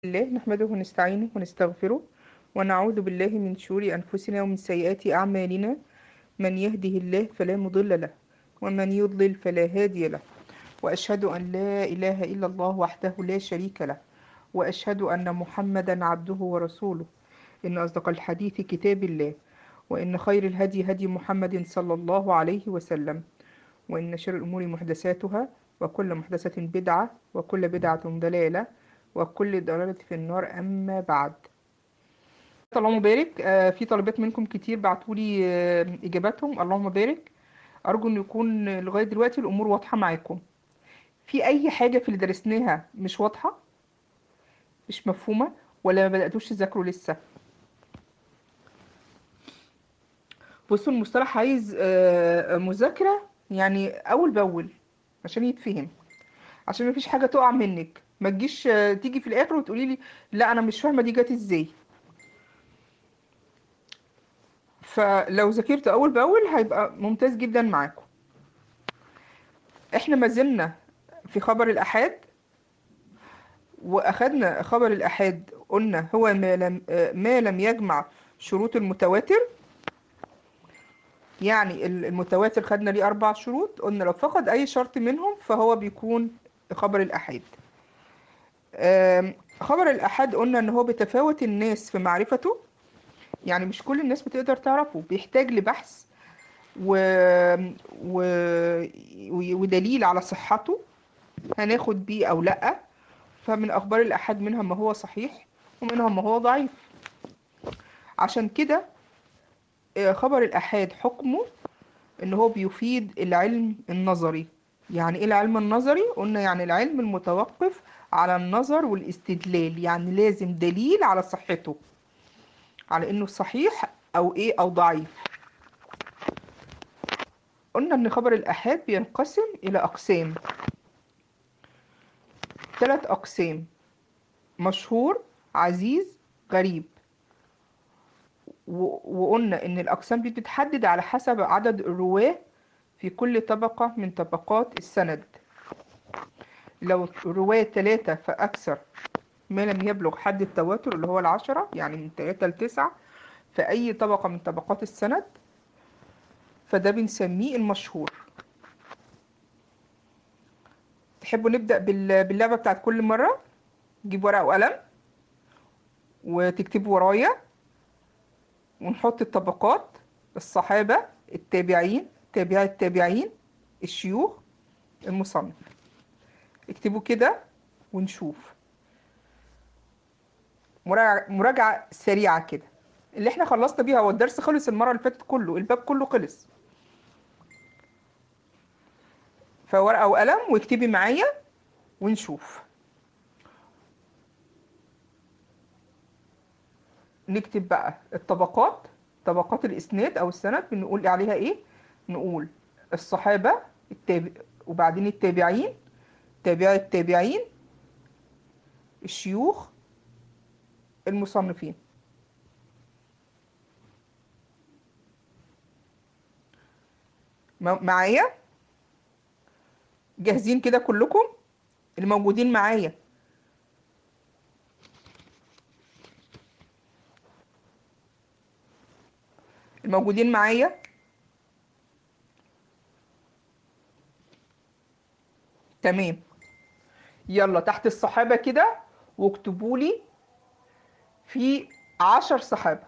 الله نحمده ونستعينه ونستغفره ونعوذ بالله من شرور أنفسنا ومن سيئات أعمالنا من يهده الله فلا مضل له ومن يضلل فلا هادي له وأشهد أن لا إله إلا الله وحده لا شريك له وأشهد أن محمدا عبده ورسوله إن أصدق الحديث كتاب الله وإن خير الهدي هدي محمد صلى الله عليه وسلم وإن شر الأمور محدثاتها وكل محدثة بدعة وكل بدعة ضلالة وكل ضلالة في النار أما بعد اللهم بارك آه، في طلبات منكم كتير بعتولي آه، إجاباتهم اللهم بارك أرجو أن يكون لغاية دلوقتي الأمور واضحة معاكم في أي حاجة في اللي درسناها مش واضحة مش مفهومة ولا ما بدأتوش تذاكروا لسه بصوا المصطلح عايز آه، مذاكرة يعني أول بأول عشان يتفهم عشان مفيش حاجة تقع منك ما تجيش آه، تيجي في الآخر وتقولي لي لا أنا مش فاهمة دي جت إزاي فلو ذاكرت أول بأول هيبقى ممتاز جدا معاكم احنا ما زلنا في خبر الأحاد وأخدنا خبر الأحاد قلنا هو ما لم آه، ما لم يجمع شروط المتواتر يعني ال- المتواتر خدنا ليه أربع شروط قلنا لو فقد أي شرط منهم فهو بيكون خبر الأحاد آم، خبر الأحاد قلنا إن هو بتفاوت الناس في معرفته يعني مش كل الناس بتقدر تعرفه بيحتاج لبحث و... و... و- ودليل على صحته هناخد بيه أو لأ فمن أخبار الأحاد منها ما هو صحيح ومنها ما هو ضعيف عشان كده آه، خبر الأحاد حكمه إن هو بيفيد العلم النظري يعني إيه العلم النظري؟ قلنا يعني العلم المتوقف على النظر والاستدلال يعني لازم دليل على صحته على إنه صحيح أو إيه أو ضعيف قلنا إن خبر الأحاد بينقسم إلى أقسام ثلاث أقسام مشهور عزيز غريب و- وقلنا إن الأقسام دي بتتحدد على حسب عدد الرواة في كل طبقة من طبقات السند لو الرواة ثلاثة فأكثر ما لم يبلغ حد التواتر اللي هو العشرة يعني من ثلاثة لتسعة في أي طبقة من طبقات السند فده بنسميه المشهور تحبوا نبدأ بال- باللعبة بتاعت كل مرة نجيب ورقة وقلم وتكتبوا ورايا ونحط الطبقات الصحابة التابعين تابعي التابعين الشيوخ المصنف اكتبوا كده ونشوف مراجعة, مراجعة سريعة كده اللي احنا خلصنا بيها هو الدرس خلص المرة اللي فاتت كله الباب كله خلص فورقة وقلم واكتبي معايا ونشوف نكتب بقى الطبقات طبقات الإسناد أو السند بنقول عليها إيه؟ نقول الصحابة التابع وبعدين التابعين تابع التابعين الشيوخ المصنفين م- معايا جاهزين كده كلكم الموجودين معايا الموجودين معايا تمام يلا تحت الصحابة كده واكتبوا لي في عشر صحابة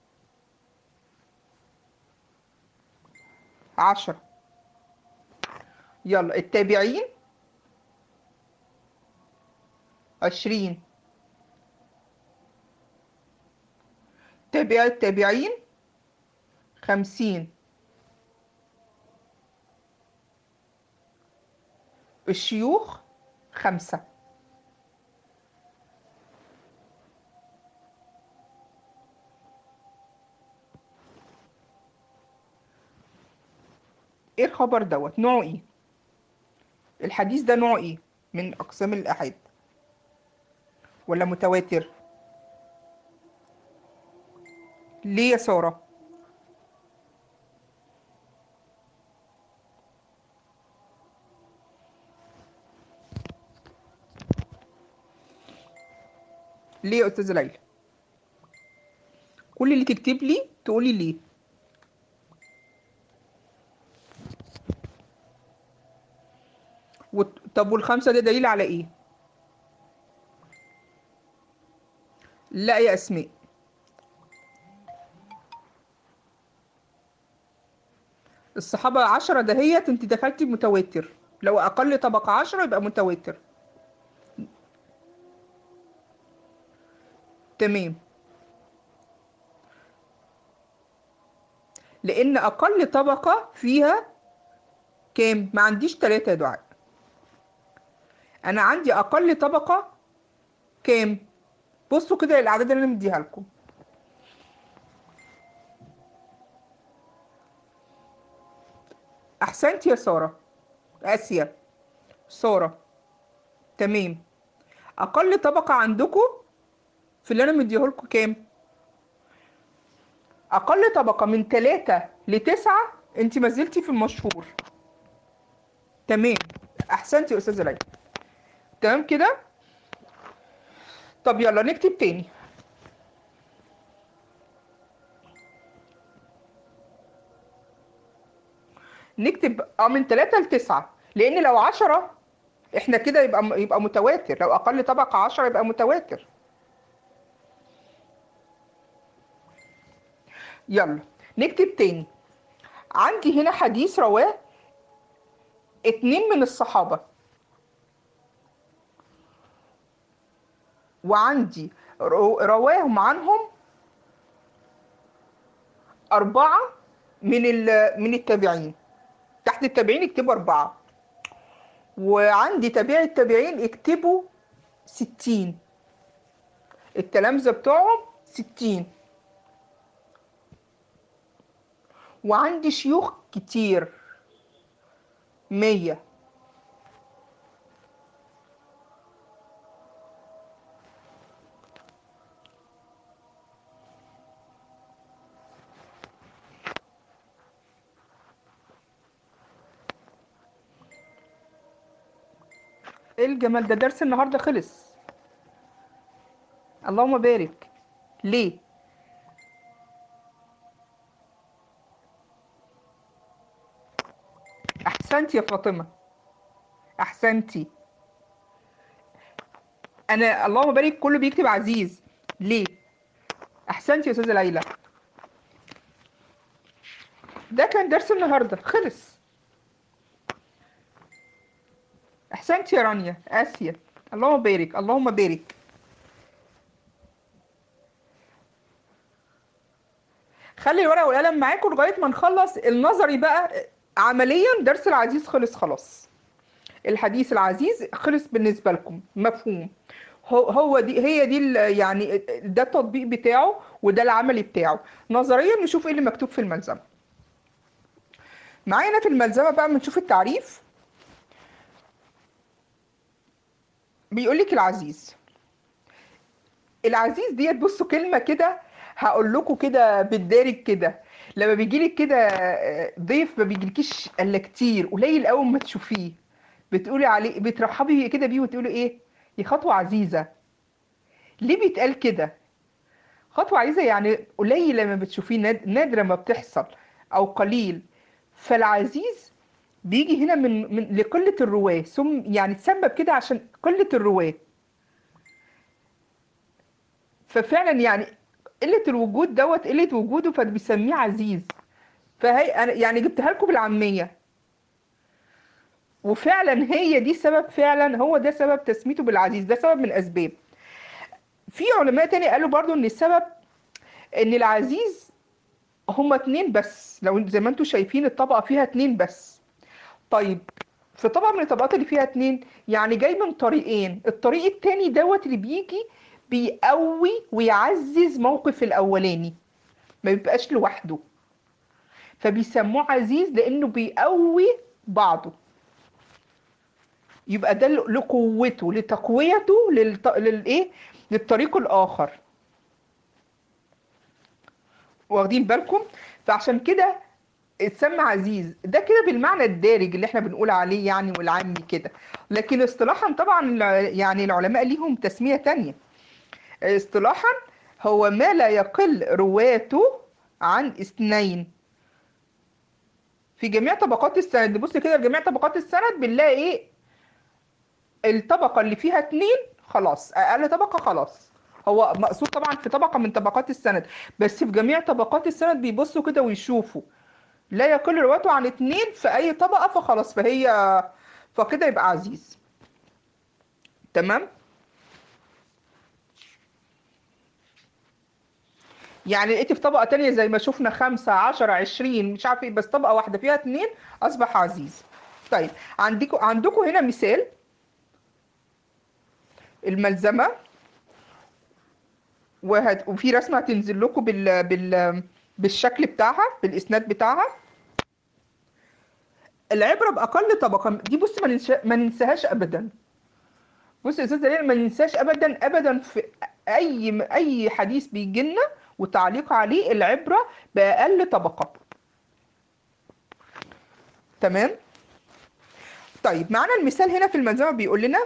عشر يلا التابعين عشرين تابع التابعين خمسين الشيوخ خمسة ايه الخبر دوت نوعه ايه الحديث ده نوعه ايه من اقسام الاحاد ولا متواتر ليه يا سارة ليه يا استاذه ليلى كل اللي تكتب لي تقولي ليه وت- طب والخمسة ده دليل على ايه لا يا اسماء الصحابة عشرة دهيت انت دخلتي متواتر لو اقل طبقة عشرة يبقى متواتر تمام لان اقل طبقة فيها كام ما عنديش تلاتة يا دعاء انا عندي اقل طبقة كام بصوا كده الاعداد اللي انا مديها لكم احسنت يا سارة اسيا سارة تمام اقل طبقة عندكم في اللي انا مديهولكوا كام اقل طبقة من تلاتة لتسعة انت ما زلتي في المشهور تمام احسنتي يا استاذة ليلى تمام كده طب يلا نكتب تاني نكتب اه من تلاتة لتسعة لان لو عشرة احنا كده يبقى يبقى متواتر لو اقل طبقة عشرة يبقى متواتر يلا نكتب تاني عندي هنا حديث رواه اتنين من الصحابة وعندي رو- رواهم عنهم أربعة من ال- من التابعين تحت التابعين اكتبوا أربعة وعندي تابعي التابعين اكتبوا ستين التلامذة بتوعهم ستين وعندي شيوخ كتير مية ايه الجمال ده درس النهارده خلص اللهم بارك ليه احسنتي يا فاطمه احسنتي انا اللهم بارك كله بيكتب عزيز ليه احسنتي يا استاذه ليلى ده كان درس النهارده خلص احسنتي يا رانيا اسيا اللهم بارك اللهم بارك خلي الورقه والقلم معاكم لغايه ما نخلص النظري بقى عمليا درس العزيز خلص خلاص الحديث العزيز خلص بالنسبه لكم مفهوم هو هو دي هي دي ال- يعني ده التطبيق بتاعه وده العملي بتاعه نظريا نشوف ايه اللي مكتوب في الملزمه معانا في الملزمه بقى بنشوف التعريف بيقول لك العزيز العزيز ديت بصوا كلمه كده هقول لكم كده بالدارج كده لما بيجيلك كده آه، ضيف ما بيجيلكيش الا كتير قليل قوي ما تشوفيه بتقولي عليه بترحبي كده بيه وتقولي ايه دي خطوه عزيزه ليه بيتقال كده خطوه عزيزه يعني قليل لما بتشوفيه ناد- نادرا ما بتحصل او قليل فالعزيز بيجي هنا من من لقله الرواه ثم يعني تسمى بكده عشان قله الرواه ففعلا يعني قله الوجود دوت قله وجوده فبيسميه عزيز فهي انا يعني جبتها لكم بالعاميه وفعلا هي دي سبب فعلا هو ده سبب تسميته بالعزيز ده سبب من الاسباب في علماء تاني قالوا برضو ان السبب ان العزيز هما اتنين بس لو زي ما انتم شايفين الطبقه فيها اتنين بس طيب في طبقه من الطبقات اللي فيها اتنين يعني جاي من طريقين الطريق التاني دوت اللي بيجي بيقوي ويعزز موقف الاولاني ما بيبقاش لوحده فبيسموه عزيز لانه بيقوي بعضه يبقى ده ل- لقوته لتقويته للط... للايه للطريق الاخر واخدين بالكم فعشان كده اتسمى عزيز ده كده بالمعنى الدارج اللي احنا بنقول عليه يعني والعامي كده لكن اصطلاحا طبعا الع- يعني العلماء ليهم تسمية تانية اصطلاحا هو ما لا يقل رواته عن اثنين في جميع طبقات السند نبص كده في جميع طبقات السند بنلاقي ايه الطبقة اللي فيها اتنين خلاص اقل طبقة خلاص هو مقصود طبعا في طبقة من طبقات السند بس في جميع طبقات السند بيبصوا كده ويشوفوا لا يقل رواته عن اتنين في اي طبقة فخلاص فهي فكده يبقى عزيز تمام يعني لقيت في طبقة تانية زي ما شفنا خمسة عشرة عشرين مش عارف ايه بس طبقة واحدة فيها اتنين أصبح عزيز طيب عندكم عندكم هنا مثال الملزمة وهت... وفي رسمة هتنزل لكم بال... بال... بالشكل بتاعها بالإسناد بتاعها العبرة بأقل طبقة دي بص ما, ننسى... ما ننساهاش أبدا بص يا أستاذ دليل ما ننساش أبدا أبدا في أي أي حديث بيجي لنا وتعليق عليه العبرة بأقل طبقة تمام طيب معنا المثال هنا في الملزمة بيقول لنا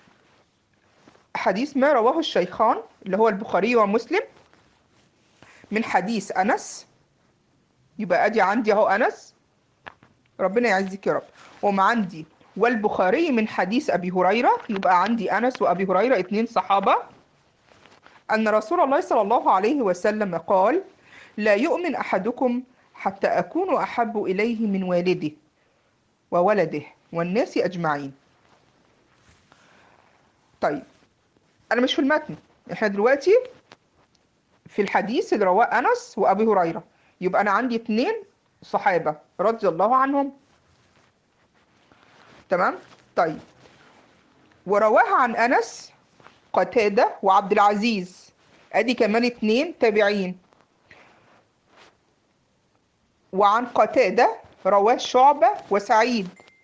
حديث ما رواه الشيخان اللي هو البخاري ومسلم من حديث أنس يبقى أدي عندي أهو أنس ربنا يعزك يا رب وما عندي والبخاري من حديث أبي هريرة يبقى عندي أنس وأبي هريرة اتنين صحابة أن رسول الله صلى الله عليه وسلم قال لا يؤمن أحدكم حتى أكون أحب إليه من والده وولده والناس أجمعين طيب أنا مش في المتن إحنا دلوقتي في الحديث اللي رواه أنس وأبي هريرة يبقى أنا عندي اتنين صحابة رضي الله عنهم تمام طيب ورواه عن أنس قتادة وعبد العزيز ادي كمان اتنين تابعين وعن قتادة رواه شعبة وسعيد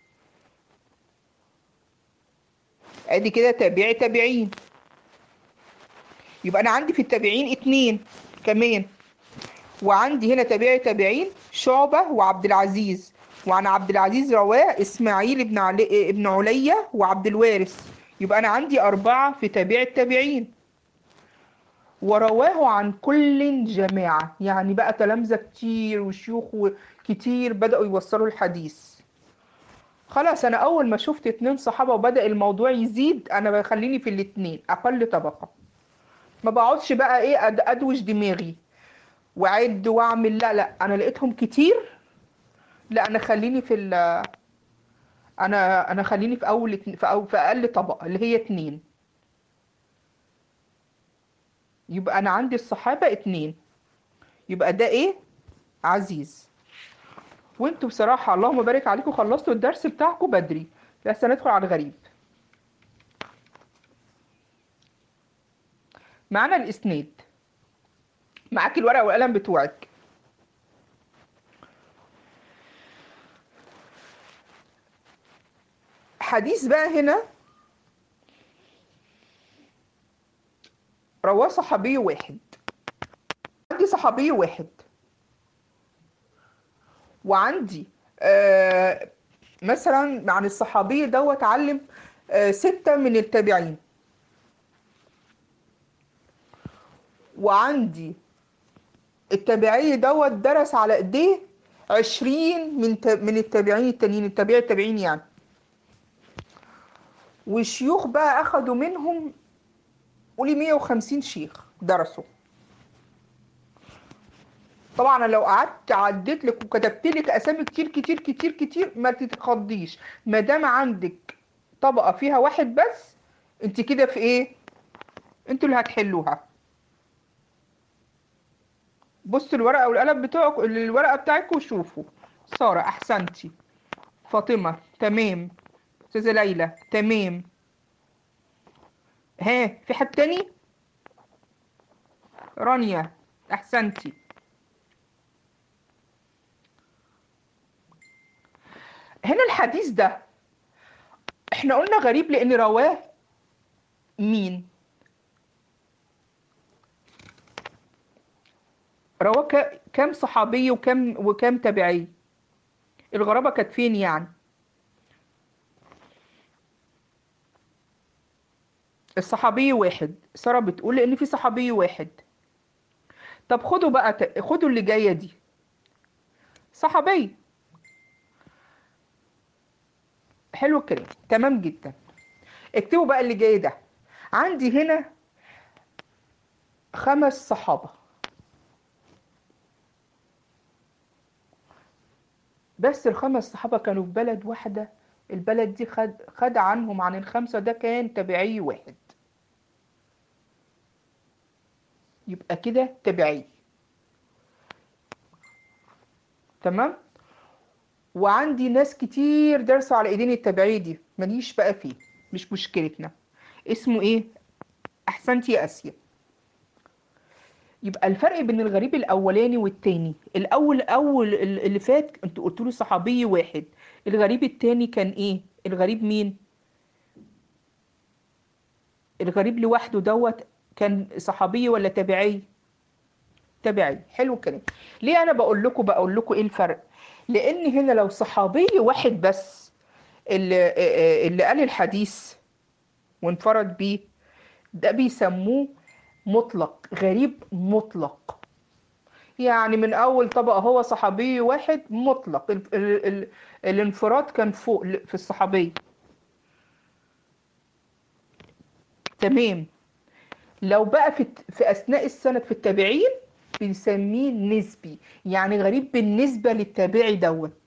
ادي كده تابعي تابعين يبقى انا عندي في التابعين اتنين كمان وعندي هنا تابعي تابعين شعبة وعبد العزيز وعن عبد العزيز رواه اسماعيل ابن علي ابن علية وعبد الوارث يبقى أنا عندي أربعة في تابع التابعين ورواه عن كل جماعة يعني بقى تلامذة كتير وشيوخ كتير بدأوا يوصلوا الحديث خلاص أنا أول ما شفت اتنين صحابة وبدأ الموضوع يزيد أنا بخليني في الاتنين أقل طبقة ما بقعدش بقى إيه أدوش دماغي وأعد وأعمل لا لا أنا لقيتهم كتير لا أنا خليني في ال انا انا خليني في اول في, أو في اقل طبقه اللي هي اتنين يبقى انا عندي الصحابه اتنين يبقى ده ايه عزيز وانتوا بصراحه اللهم بارك عليكم خلصتوا الدرس بتاعكم بدري بس هندخل على الغريب معانا الاسناد معاك الورقه والقلم بتوعك حديث بقى هنا رواه صحابي واحد عندي صحابي واحد وعندي آه مثلا عن الصحابي دوت اتعلم آه ستة من التابعين وعندي التابعي دوت درس على ايديه عشرين من من التابعين التانيين التابعي التابعين يعني والشيوخ بقى اخدوا منهم قولي 150 شيخ درسوا طبعا انا لو قعدت عديت لك وكتبت لك اسامي كتير كتير كتير كتير ما تتخضيش ما دام عندك طبقه فيها واحد بس انت كده في ايه انتوا اللي هتحلوها بصوا الورقه والقلم بتوعك الورقه بتاعتكم وشوفوا ساره احسنتي فاطمه تمام استاذه ليلى تمام ها في حد تاني رانيا احسنتي هنا الحديث ده احنا قلنا غريب لان رواه مين رواه كام صحابي وكم وكام تابعي الغرابه كانت فين يعني الصحابي واحد سارة بتقول لأن في صحابي واحد طب خدوا بقى ت- خدوا اللي جاية دي صحابي حلو الكلام تمام جدا اكتبوا بقى اللي جاي ده عندي هنا خمس صحابة بس الخمس صحابة كانوا في بلد واحدة البلد دي خد خد عنهم عن الخمسة ده كان تبعي واحد يبقى كده تبعي تمام وعندي ناس كتير درسوا على ايدين التبعية دي ماليش بقى فيه مش مشكلتنا اسمه ايه احسنتي يا اسيا يبقى الفرق بين الغريب الاولاني والتاني الاول اول ال- اللي فات انت قلت له صحابي واحد الغريب التاني كان ايه الغريب مين الغريب لوحده دوت كان صحابي ولا تابعي تابعي حلو الكلام ليه انا بقول لكم بقول لكم ايه الفرق لان هنا لو صحابي واحد بس اللي, اللي قال الحديث وانفرد بيه ده بيسموه مطلق غريب مطلق يعني من اول طبقه هو صحابي واحد مطلق ال ال ال الانفراد كان فوق ل- في الصحابيه تمام لو بقى في الت- في اثناء السند في التابعين بنسميه نسبي يعني غريب بالنسبه للتابعي دوت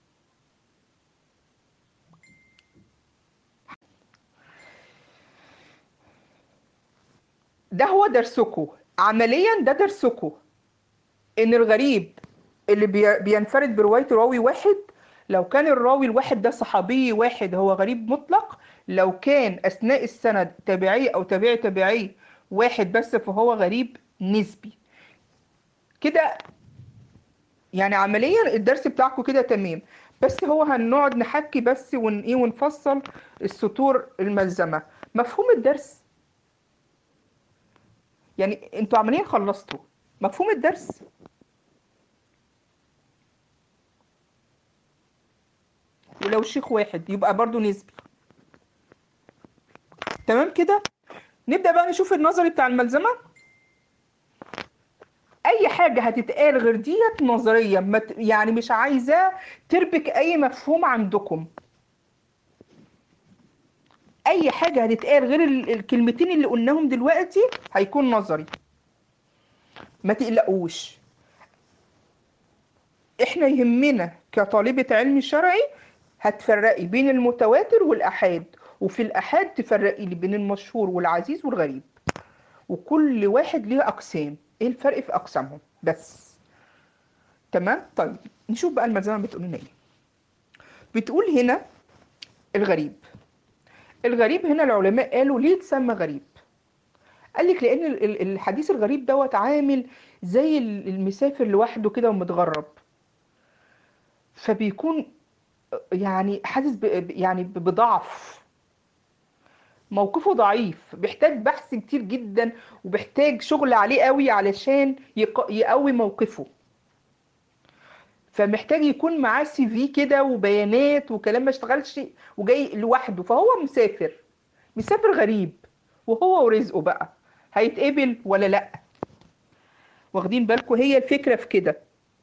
ده هو درسكم عمليا ده درسكم ان الغريب اللي بي- بينفرد برواية راوي واحد لو كان الراوي الواحد ده صحابي واحد هو غريب مطلق لو كان اثناء السند تابعي او تابعي تابعي واحد بس فهو غريب نسبي كده يعني عمليا الدرس بتاعكم كده تمام بس هو هنقعد نحكي بس ون ايه ونفصل السطور الملزمة مفهوم الدرس يعني انتوا عمليا خلصتوا مفهوم الدرس ولو شيخ واحد يبقى برضو نسبي تمام كده نبدأ بقى نشوف النظري بتاع الملزمة اي حاجة هتتقال غير ديت نظرية ما ت- يعني مش عايزة تربك اي مفهوم عندكم اي حاجة هتتقال غير ال- الكلمتين اللي قلناهم دلوقتي هيكون نظري ما تقلقوش احنا يهمنا كطالبة علم شرعي هتفرقي بين المتواتر والآحاد وفي الآحاد تفرقي لي بين المشهور والعزيز والغريب وكل واحد ليه أقسام ايه الفرق في أقسامهم بس تمام طيب نشوف بقى الملزمة بتقول لنا ايه بتقول هنا الغريب الغريب هنا العلماء قالوا ليه تسمى غريب قال لك لان ال- ال- الحديث الغريب دوت عامل زي ال- المسافر لوحده كده ومتغرب فبيكون يعني حاسس ب- ب- يعني ب- بضعف موقفه ضعيف بيحتاج بحث كتير جدا وبيحتاج شغل عليه قوي علشان يق- يقوي موقفه فمحتاج يكون معاه سي في كده وبيانات وكلام ما اشتغلش وجاي لوحده فهو مسافر مسافر غريب وهو ورزقه بقى هيتقبل ولا لا واخدين بالكم هي الفكرة في كده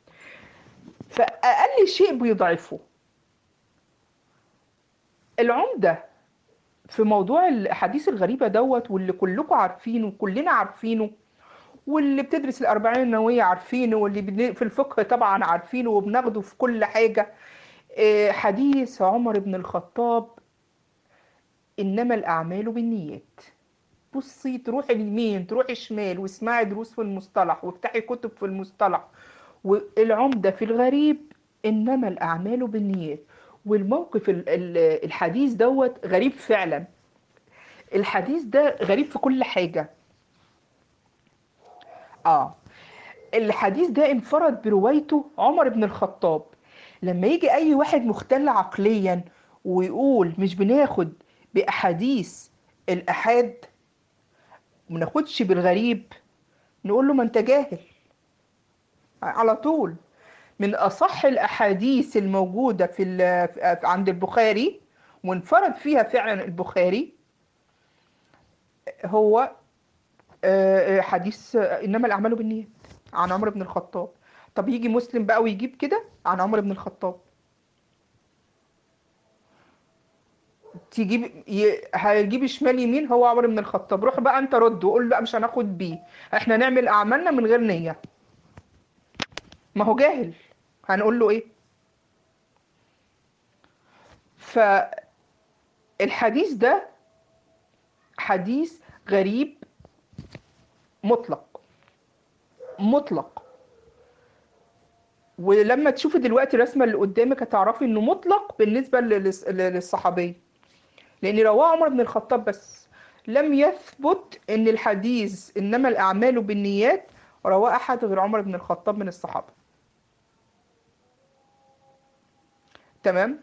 فأقل شيء بيضعفه العمدة في موضوع الأحاديث الغريبة دوت واللي كلكم عارفينه وكلنا عارفينه واللي بتدرس الأربعين النووية عارفينه واللي بن- في الفقه طبعا عارفينه وبناخده في كل حاجة آه، حديث عمر بن الخطاب إنما الأعمال بالنيات بصي تروحي اليمين تروحي شمال واسمعي دروس في المصطلح وافتحي كتب في المصطلح والعمدة في الغريب إنما الأعمال بالنيات والموقف ال- ال- الحديث دوت غريب فعلا الحديث ده غريب في كل حاجة اه الحديث ده انفرد بروايته عمر بن الخطاب لما يجي اي واحد مختل عقليا ويقول مش بناخد باحاديث الاحاد ما ناخدش بالغريب نقول له ما انت جاهل على طول من اصح الاحاديث الموجوده في ال- في- عند البخاري وانفرد فيها فعلا البخاري هو آه، حديث آه، انما الاعمال بالنيات عن عمر بن الخطاب طب يجي مسلم بقى ويجيب كده عن عمر بن الخطاب تجيب ي... هيجيب شمال يمين هو عمر بن الخطاب روح بقى انت رد وقول لا مش هناخد بيه احنا نعمل اعمالنا من غير نية ما هو جاهل هنقول له ايه فالحديث ده حديث غريب مطلق مطلق ولما تشوفي دلوقتي الرسمه اللي قدامك هتعرفي انه مطلق بالنسبه للس- للصحابيه لان رواه عمر بن الخطاب بس لم يثبت ان الحديث انما الاعمال بالنيات رواه احد غير عمر بن الخطاب من الصحابه تمام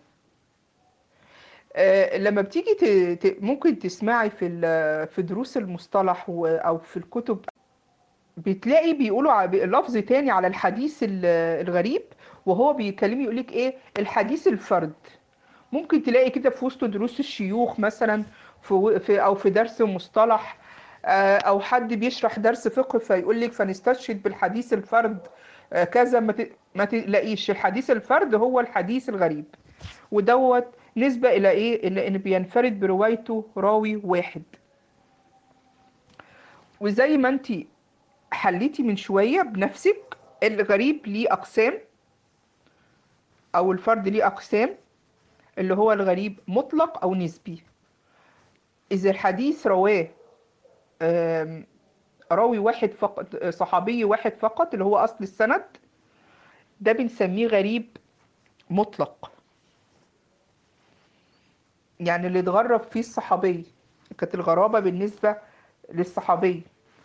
آه، لما بتيجي ت... ت... ممكن تسمعي في ال... في دروس المصطلح و... او في الكتب بتلاقي بيقولوا ع- لفظ تاني على الحديث ال- الغريب وهو بيكلم يقولك ايه الحديث الفرد ممكن تلاقي كده في وسط دروس الشيوخ مثلا في, في او في درس مصطلح آه، او حد بيشرح درس فقه فيقول لك فنستشهد بالحديث الفرد آه، كذا ما ت- ما تلاقيش الحديث الفرد هو الحديث الغريب ودوت نسبة إلى إيه؟ إلى إن بينفرد بروايته راوي واحد وزي ما أنت حليتي من شوية بنفسك الغريب ليه أقسام أو الفرد ليه أقسام اللي هو الغريب مطلق أو نسبي إذا الحديث رواه آم، راوي واحد فقط صحابي واحد فقط اللي هو أصل السند ده بنسميه غريب مطلق يعني اللي اتغرب فيه الصحابي كانت الغرابة بالنسبة للصحابي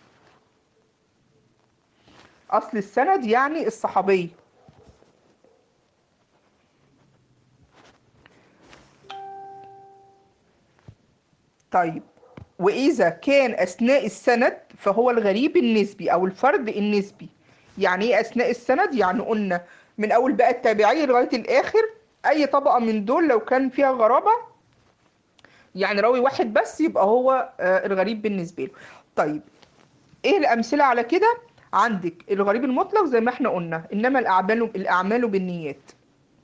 أصل السند يعني الصحابي طيب وإذا كان أثناء السند فهو الغريب النسبي أو الفرد النسبي يعني إيه أثناء السند؟ يعني قلنا من أول بقى التابعي لغاية الآخر أي طبقة من دول لو كان فيها غرابة يعني راوي واحد بس يبقى هو آه، الغريب بالنسبة له طيب ايه الامثله على كده عندك الغريب المطلق زي ما احنا قلنا انما الاعمال الاعمال بالنيات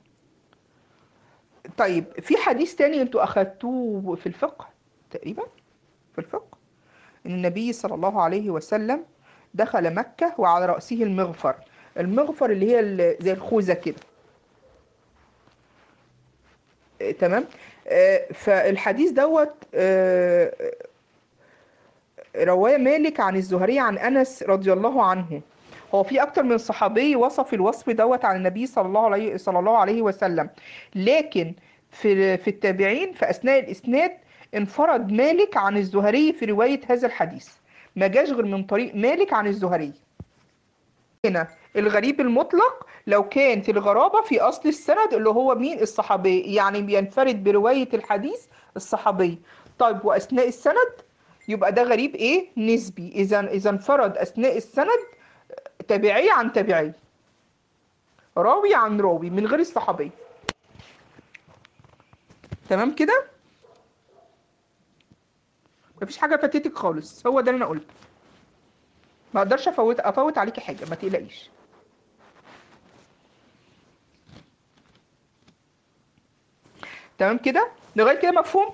طيب في حديث تاني انتوا اخدتوه في الفقه تقريبا في الفقه ان النبي صلى الله عليه وسلم دخل مكة وعلى رأسه المغفر المغفر اللي هي ال- زي الخوذة كده آه، تمام آه، فالحديث دوت آه، رواه مالك عن الزهري عن انس رضي الله عنه هو في اكتر من صحابي وصف الوصف دوت عن النبي صلى الله عليه صلى الله عليه وسلم لكن في في التابعين في اثناء الاسناد انفرد مالك عن الزهري في روايه هذا الحديث ما جاش غير من طريق مالك عن الزهري هنا الغريب المطلق لو كان في الغرابة في أصل السند اللي هو مين الصحابي يعني بينفرد برواية الحديث الصحابي طيب وأثناء السند يبقى ده غريب إيه نسبي إذا إذا انفرد أثناء السند تابعي عن تابعي راوي عن راوي من غير الصحابي تمام كده مفيش حاجة فاتتك خالص هو ده اللي أنا قلته ما اقدرش افوت افوت عليكي حاجه ما تقلقيش تمام كده لغايه كده مفهوم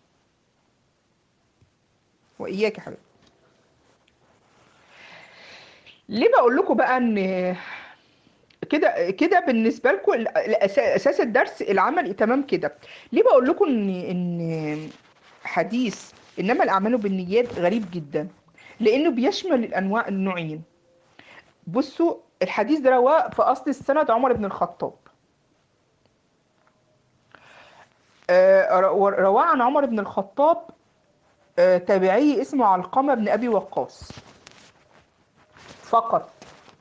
واياك يا حبيبي ليه بقول لكم بقى ان كده كده بالنسبه لكم اساس الدرس العملي تمام كده ليه بقول لكم ان ان حديث انما الاعمال بالنيات غريب جدا لانه بيشمل الانواع النوعين بصوا الحديث ده رواه في اصل السند عمر بن الخطاب آه، رو- رواه عن عمر بن الخطاب آه، تابعي اسمه علقمة بن أبي وقاص فقط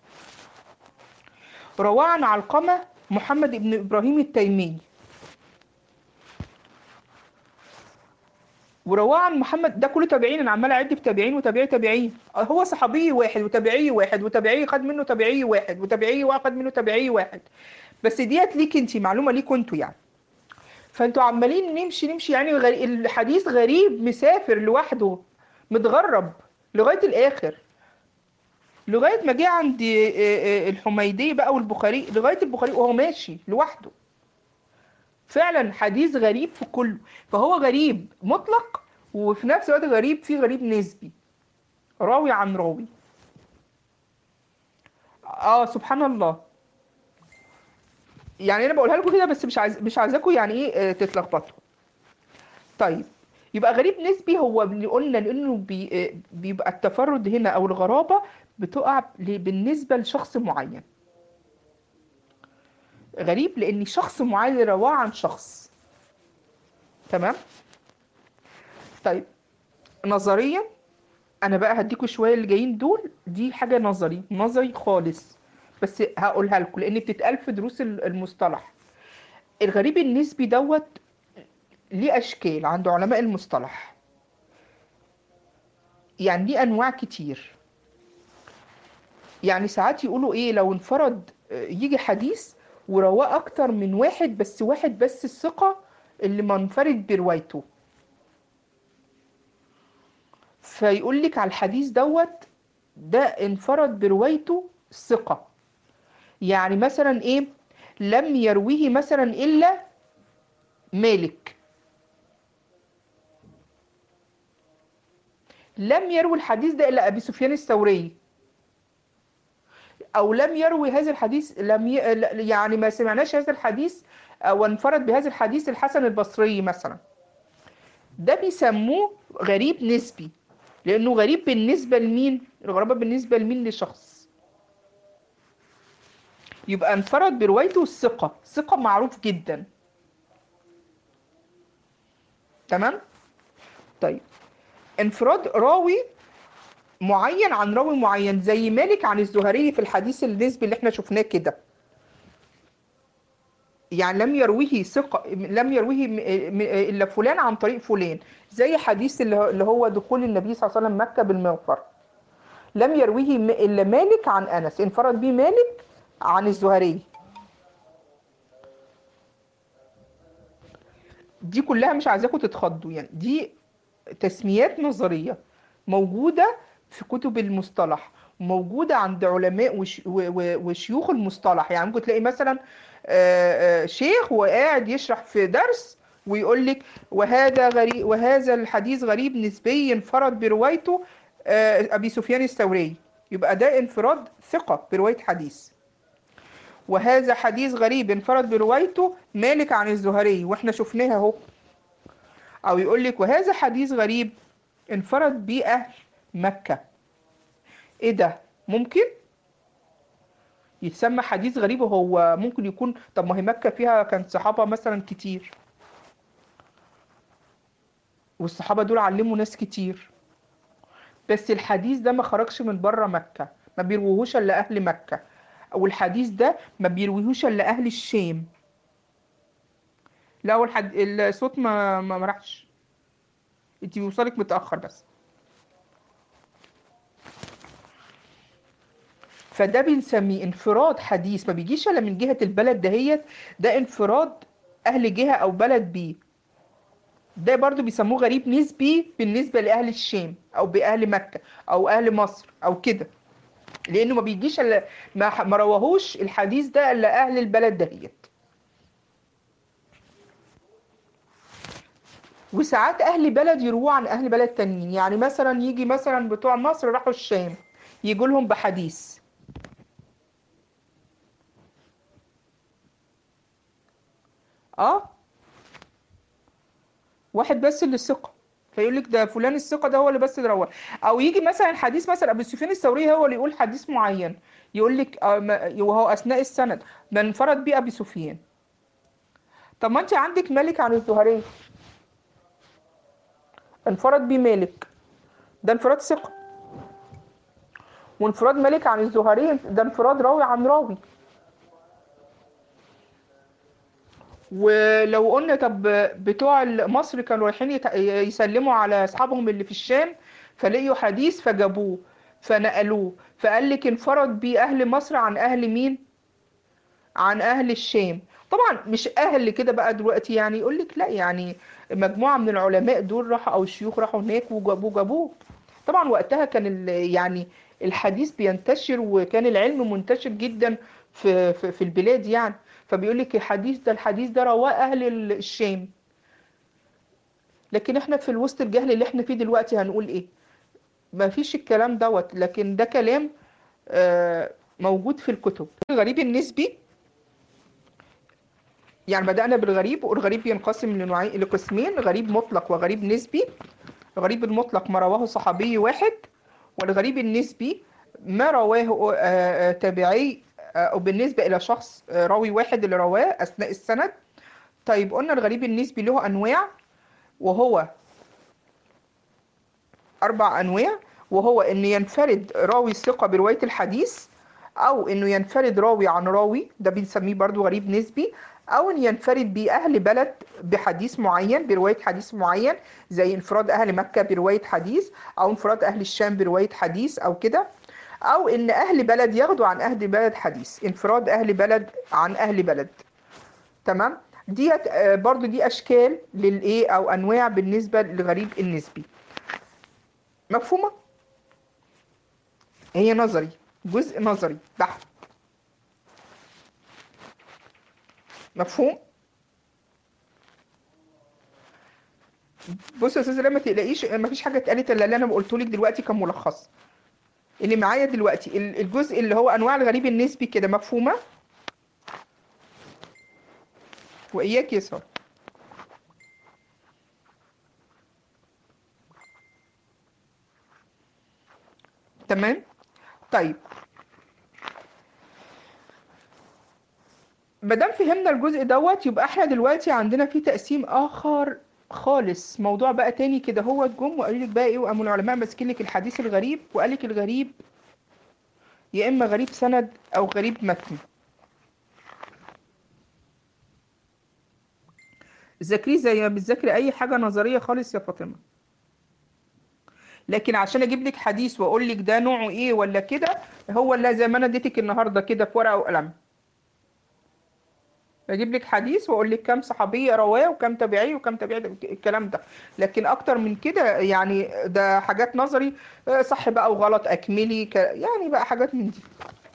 رواه عن علقمة محمد بن إبراهيم التيمي ورواه عن محمد ده كله تابعين انا عمال اعد في تابعين وتابعي تابعين هو صحابي واحد وتابعي واحد وتابعي خد منه تابعي واحد وتابعي واخد منه تابعي واحد بس ديت ليك انت معلومه ليكوا انتوا يعني فانتوا عمالين نمشي نمشي يعني غري... الحديث غريب مسافر لوحده متغرب لغايه الاخر لغايه ما جه عند آه، آه، الحميدي بقى والبخاري لغايه البخاري وهو ماشي لوحده فعلا حديث غريب في كله فهو غريب مطلق وفي نفس الوقت غريب فيه غريب نسبي راوي عن راوي اه سبحان الله يعني انا بقولها لكم كده بس مش عايز مش عايزاكم يعني ايه آه، تتلخبطوا طيب يبقى غريب نسبي هو اللي قلنا لانه بي آه، بيبقى التفرد هنا او الغرابه بتقع ل- بالنسبه لشخص معين غريب لان شخص معين رواه عن شخص تمام طيب نظريا انا بقى هديكوا شويه اللي جايين دول دي حاجه نظري نظري خالص بس هقولها لكم لان بتتقال في دروس ال- المصطلح الغريب النسبي دوت ليه اشكال عند علماء المصطلح يعني ليه انواع كتير يعني ساعات يقولوا ايه لو انفرد آه، يجي حديث ورواه اكتر من واحد بس واحد بس الثقة اللي منفرد بروايته فيقول لك على الحديث دوت ده انفرد بروايته ثقة يعني مثلا ايه لم يرويه مثلا الا مالك لم يروي الحديث ده الا ابي سفيان الثوري او لم يروي هذا الحديث لم ي... يعني ما سمعناش هذا الحديث او انفرد بهذا الحديث الحسن البصري مثلا ده بيسموه غريب نسبي لانه غريب بالنسبه لمين الغرابه بالنسبه لمين لشخص يبقى انفرد بروايته الثقه ثقه معروف جدا تمام طيب انفراد راوي معين عن راوي معين زي مالك عن الزهري في الحديث النسبي اللي احنا شفناه كده يعني لم يرويه ثقة لم يرويه م- م- إلا فلان عن طريق فلان زي حديث اللي هو- اللي هو دخول النبي صلى الله عليه وسلم مكة بالمغفر لم يرويه م- إلا مالك عن أنس انفرد به مالك عن الزهري دي كلها مش عايزاكم تتخضوا يعني دي تسميات نظرية موجودة في كتب المصطلح موجودة عند علماء وش و- و- وشيوخ المصطلح يعني ممكن تلاقي مثلا آه، آه، شيخ وقاعد يشرح في درس ويقول لك وهذا غريب وهذا الحديث غريب نسبي انفرد بروايته آه، أبي سفيان الثوري يبقى ده انفراد ثقة برواية حديث وهذا حديث غريب انفرد بروايته مالك عن الزهري واحنا شفناها اهو او يقول لك وهذا حديث غريب انفرد به اهل مكة ايه ده ممكن يتسمى حديث غريب وهو ممكن يكون طب ما هي مكة فيها كان صحابة مثلا كتير والصحابة دول علموا ناس كتير بس الحديث ده ما خرجش من بره مكة ما بيروهوش الا اهل مكة او الحديث ده ما بيرويهوش الا اهل الشام لا هو الحد... الصوت ما ما ما راحش انت بيوصلك متأخر بس فده بنسميه انفراد حديث ما بيجيش الا من جهة البلد دهيت ده انفراد اهل جهة او بلد بيه ده برضو بيسموه غريب نسبي بالنسبة لأهل الشام أو بأهل مكة أو أهل مصر أو كده لأنه ما بيجيش إلا ما ما رواهوش الحديث ده إلا أهل البلد دهيت وساعات أهل بلد يرووا عن أهل بلد تانيين يعني مثلا يجي مثلا بتوع مصر راحوا الشام يجوا لهم بحديث اه واحد بس اللي ثقة فيقول لك ده فلان الثقة ده هو اللي بس اللي رواه او يجي مثلا حديث مثلا ابو سفيان الثوري هو اللي يقول حديث معين يقول لك آه، ما- وهو اثناء السند ده انفرد بيه ابي سفيان طب ما انت عندك مالك عن الزهري انفرد بيه مالك ده انفراد ثقة وانفراد مالك عن الزهري ده انفراد راوي عن راوي ولو قلنا طب بتوع مصر كانوا رايحين يت- يسلموا على اصحابهم اللي في الشام فلقيوا حديث فجابوه فنقلوه فقال لك انفرد بيه اهل مصر عن اهل مين عن اهل الشام طبعا مش اهل كده بقى دلوقتي يعني يقول لك لا يعني مجموعة من العلماء دول راحوا او الشيوخ راحوا هناك وجابوه جابوه طبعا وقتها كان ال- يعني الحديث بينتشر وكان العلم منتشر جدا في في, في البلاد يعني فبيقول لك الحديث ده الحديث ده رواه اهل ال- الشام لكن احنا في الوسط الجهل اللي احنا فيه دلوقتي هنقول ايه ما فيش الكلام دوت لكن ده كلام آه، موجود في الكتب الغريب النسبي يعني بدأنا بالغريب والغريب بينقسم لنوعين لقسمين غريب مطلق وغريب نسبي الغريب المطلق ما رواه صحابي واحد والغريب النسبي ما رواه آه، آه، تابعي آه، وبالنسبة إلى شخص آه، راوي واحد اللي رواه أثناء السند طيب قلنا الغريب النسبي له أنواع وهو أربع أنواع وهو إن ينفرد راوي الثقة برواية الحديث أو إنه ينفرد راوي عن راوي ده بنسميه برضو غريب نسبي أو إن ينفرد بأهل بلد بحديث معين برواية حديث معين زي انفراد أهل مكة برواية حديث أو انفراد أهل الشام برواية حديث أو كده أو إن أهل بلد ياخدوا عن أهل بلد حديث انفراد أهل بلد عن أهل بلد تمام ديت آه، برضو دي أشكال للإيه أو أنواع بالنسبة للغريب النسبي مفهومة؟ هي نظري جزء نظري بحت مفهوم؟ بص يا استاذ لا ما تقلقيش ما فيش حاجه اتقالت الا اللي انا قلته لك دلوقتي كملخص اللي معايا دلوقتي ال- الجزء اللي هو انواع الغريب النسبي كده مفهومه واياك يا ساره تمام طيب مادام فهمنا الجزء دوت يبقى احنا دلوقتي عندنا في تقسيم اخر خالص موضوع بقى تاني كده هو جم وقالوا لك بقى ايه وقاموا العلماء ماسكين لك الحديث الغريب وقال لك الغريب يا اما غريب سند او غريب متن ذاكريه زي ما بتذاكري اي حاجه نظريه خالص يا فاطمه لكن عشان اجيب لك حديث واقول لك ده نوعه ايه ولا كده هو اللي زي ما انا اديتك النهارده كده في ورقه وقلم اجيب لك حديث واقول لك كم صحابي رواه وكم تابعي وكم تابعي الكلام ده لكن اكتر من كده يعني ده حاجات نظري آه، صح بقى وغلط اكملي ك... يعني بقى حاجات من دي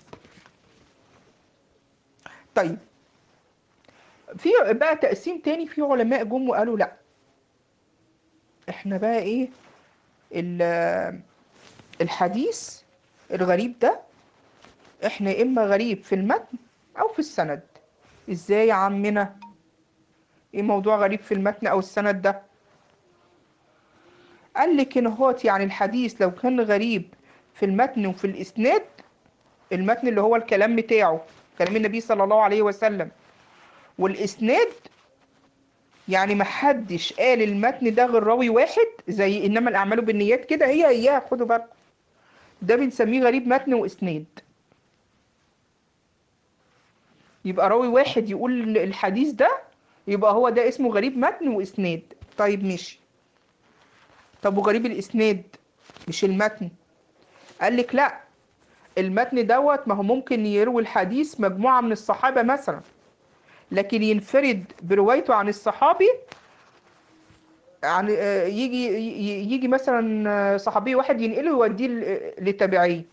طيب في بقى تقسيم تاني في علماء جم وقالوا لا احنا بقى ايه ال- الحديث الغريب ده احنا يا اما غريب في المتن او في السند ازاي يا عمنا ايه موضوع غريب في المتن او السند ده قال لك ان هوت يعني الحديث لو كان غريب في المتن وفي الاسناد المتن اللي هو الكلام بتاعه كلام النبي صلى الله عليه وسلم والاسناد يعني ما حدش قال المتن ده غير راوي واحد زي انما الاعمال بالنيات كده هي هي خدوا بالكم ده بنسميه غريب متن واسناد يبقى راوي واحد يقول الحديث ده يبقى هو ده اسمه غريب متن واسناد طيب ماشي طب وغريب الاسناد مش المتن قال لك لا المتن دوت ما هو ممكن يروي الحديث مجموعة من الصحابة مثلا لكن ينفرد بروايته عن الصحابي يعني آه، يجي ي- يجي مثلا آه، صحابي واحد ينقله ويوديه ل- لتابعيه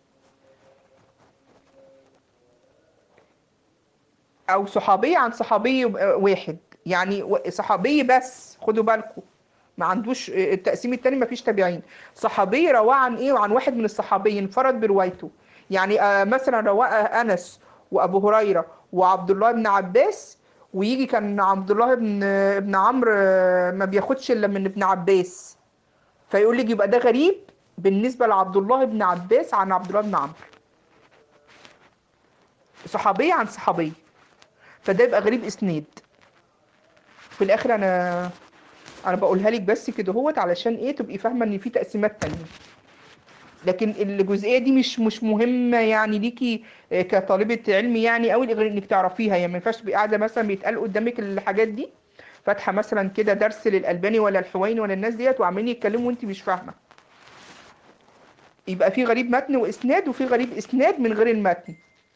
او صحابي عن صحابي واحد يعني و- صحابي بس خدوا بالكم ما عندوش التقسيم التاني ما فيش تابعين صحابي رواه عن ايه وعن واحد من الصحابي انفرد بروايته يعني آه، مثلا رواه انس وابو هريره وعبد الله بن عباس ويجي كان عبد الله بن ابن عمرو آه، ما بياخدش الا من ابن عباس فيقول لك يبقى ده غريب بالنسبه لعبد الله بن عباس عن عبد الله بن عمرو صحابي عن صحابي فده يبقى غريب اسناد في الاخر انا انا بقولها لك بس كده هوت علشان ايه تبقي فاهمه ان في تقسيمات تانية لكن الجزئيه دي مش مش مهمه يعني ليكي آه، كطالبه علم يعني قوي غير انك تعرفيها يعني ما ينفعش تبقي قاعده مثلا بيتقال قدامك الحاجات دي فاتحه مثلا كده درس للالباني ولا الحويني ولا الناس ديت وعمالين يتكلموا وانت مش فاهمه يبقى في غريب متن واسناد وفي غريب اسناد من غير المتن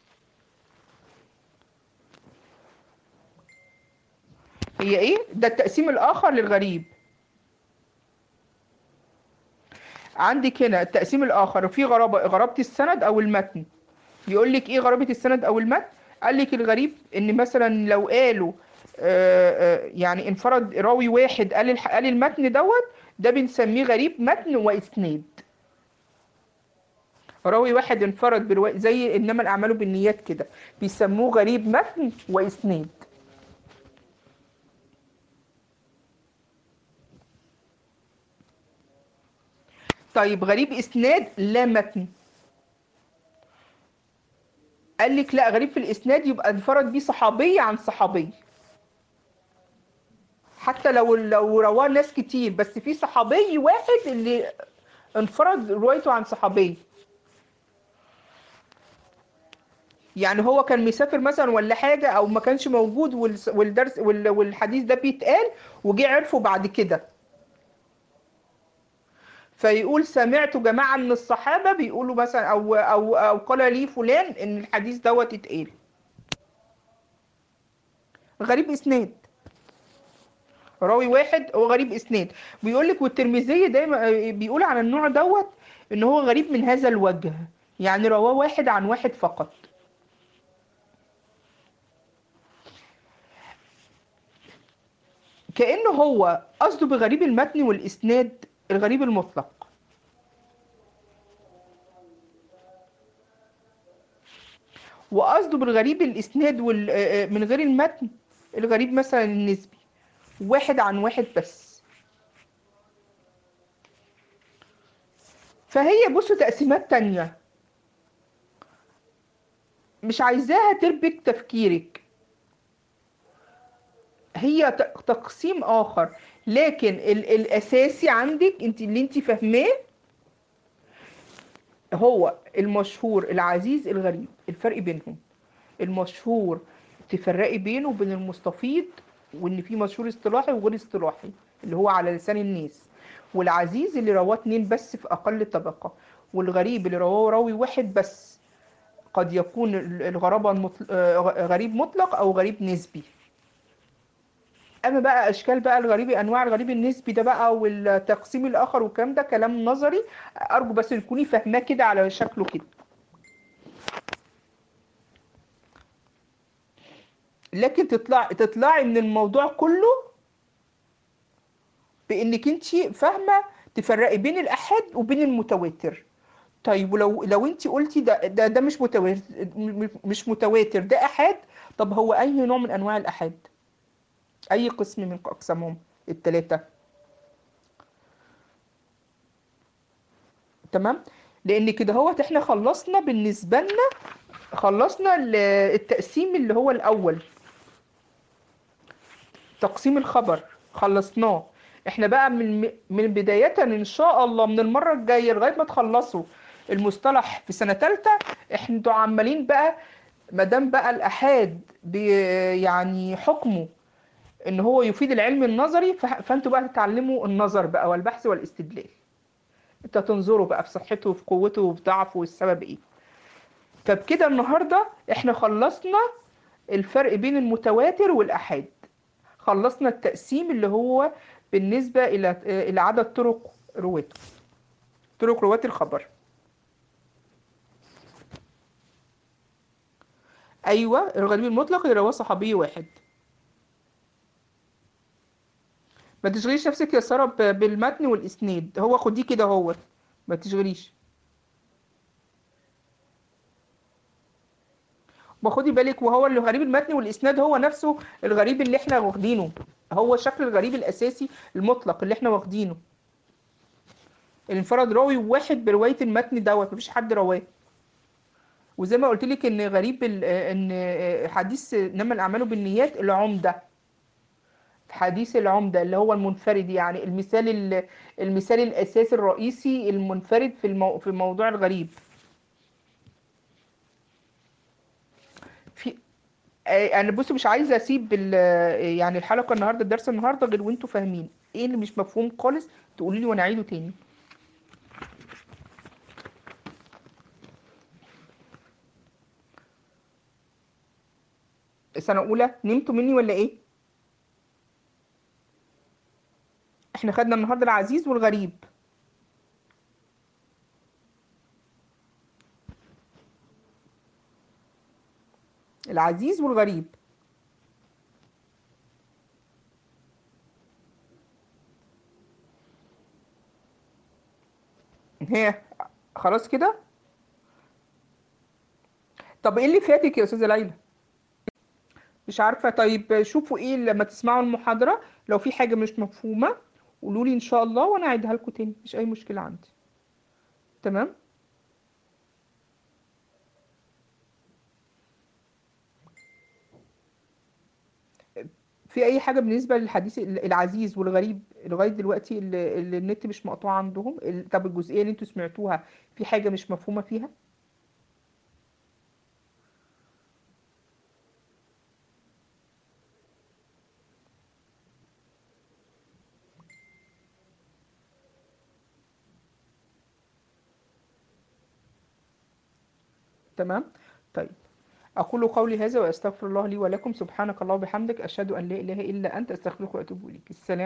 هي ايه ده التقسيم الاخر للغريب عندك هنا التقسيم الاخر في غرابه غرابه السند او المتن بيقول لك ايه غرابه السند او المتن قال لك الغريب ان مثلا لو قالوا آه، آه، يعني انفرد راوي واحد قال الح- قال المتن دوت ده بنسميه غريب متن واسناد راوي واحد انفرد بروا... زي انما الاعمال بالنيات كده بيسموه غريب متن واسناد طيب غريب اسناد لا متن قال لك لا غريب في الاسناد يبقى انفرد بيه صحابي عن صحابي حتى لو لو رواه ناس كتير بس في صحابي واحد اللي انفرد روايته عن صحابي يعني هو كان مسافر مثلا ولا حاجة أو ما كانش موجود والس- والدرس وال- والحديث ده بيتقال وجه عرفه بعد كده فيقول سمعت جماعة من الصحابة بيقولوا مثلا أو أو أو قال لي فلان إن الحديث دوت اتقال غريب إسناد راوي واحد هو غريب إسناد بيقول لك والترمذي دايما بيقول عن النوع دوت إن هو غريب من هذا الوجه يعني رواه واحد عن واحد فقط كأنه هو قصده بغريب المتن والإسناد الغريب المطلق وقصده بالغريب الإسناد وال... آه، آه، من غير المتن الغريب مثلا النسبي واحد عن واحد بس فهي بصوا تقسيمات تانية مش عايزاها تربك تفكيرك هي ت- تقسيم آخر لكن ال... الأساسي عندك انت اللي انت فاهماه هو المشهور العزيز الغريب الفرق بينهم المشهور تفرقي بينه وبين المستفيض وان في مشهور اصطلاحي وغير اصطلاحي اللي هو على لسان الناس والعزيز اللي رواه اتنين بس في اقل طبقة والغريب اللي رواه راوي واحد بس قد يكون ال- الغرابة المطل... آه، غريب مطلق او غريب نسبي اما بقى اشكال بقى الغريب انواع الغريب النسبي ده بقى والتقسيم الاخر والكلام ده كلام نظري ارجو بس تكوني فاهماه كده على شكله كده لكن تطلع تطلعي من الموضوع كله بانك انت فاهمه تفرقي بين الاحاد وبين المتواتر طيب ولو لو انت قلتي ده ده ده مش متواتر مش متواتر ده احاد طب هو اي نوع من انواع الاحاد اي قسم من اقسامهم الثلاثه تمام لان كده هوت احنا خلصنا بالنسبه لنا خلصنا ال- التقسيم اللي هو الاول تقسيم الخبر خلصناه احنا بقى من من بداية ان شاء الله من المرة الجاية لغاية ما تخلصوا المصطلح في سنة تالتة احنا انتوا عمالين بقى مادام بقى الآحاد بي يعني حكمه ان هو يفيد العلم النظري ف- فانتوا بقى تتعلموا النظر بقى والبحث والاستدلال انت تنظروا بقى في صحته وفي قوته وفي ضعفه والسبب ايه فبكده النهارده احنا خلصنا الفرق بين المتواتر والآحاد خلصنا التقسيم اللي هو بالنسبة إلى إلى عدد طرق رواته طرق رواة الخبر أيوة الغريب المطلق اللي رواه صحابي واحد ما تشغليش نفسك يا سارة ب- بالمتن والإسناد هو خديه كده هو ما تشغليش ما خدي بالك وهو اللي غريب المتن والإسناد هو نفسه الغريب اللي احنا واخدينه هو شكل الغريب الأساسي المطلق اللي احنا واخدينه اللي انفرد راوي واحد برواية المتن دوت مفيش حد رواه وزي ما قلت لك ان غريب ال- ان حديث انما الاعمال بالنيات العمده حديث العمده اللي هو المنفرد يعني المثال ال- المثال الاساسي الرئيسي المنفرد في المو في موضوع الغريب في آه، انا بص مش عايزه اسيب ال- يعني الحلقه النهارده الدرس النهارده غير وانتوا فاهمين ايه اللي مش مفهوم خالص تقولي لي وانا اعيده تاني سنه اولى نمتوا مني ولا ايه احنا خدنا النهارده العزيز والغريب العزيز والغريب هي خلاص كده طب ايه اللي فاتك يا استاذه ليلى مش عارفه طيب شوفوا ايه لما تسمعوا المحاضره لو في حاجه مش مفهومه قولوا لي ان شاء الله وانا اعيدها لكم تاني مفيش اي مشكله عندي تمام في اي حاجه بالنسبه للحديث العزيز والغريب لغايه دلوقتي اللي اللي النت مش مقطوع عندهم ال- طب الجزئيه اللي انتوا سمعتوها في حاجه مش مفهومه فيها تمام طيب اقول قولي هذا واستغفر الله لي ولكم سبحانك اللهم وبحمدك اشهد ان لا اله الا انت استغفرك واتوب اليك السلام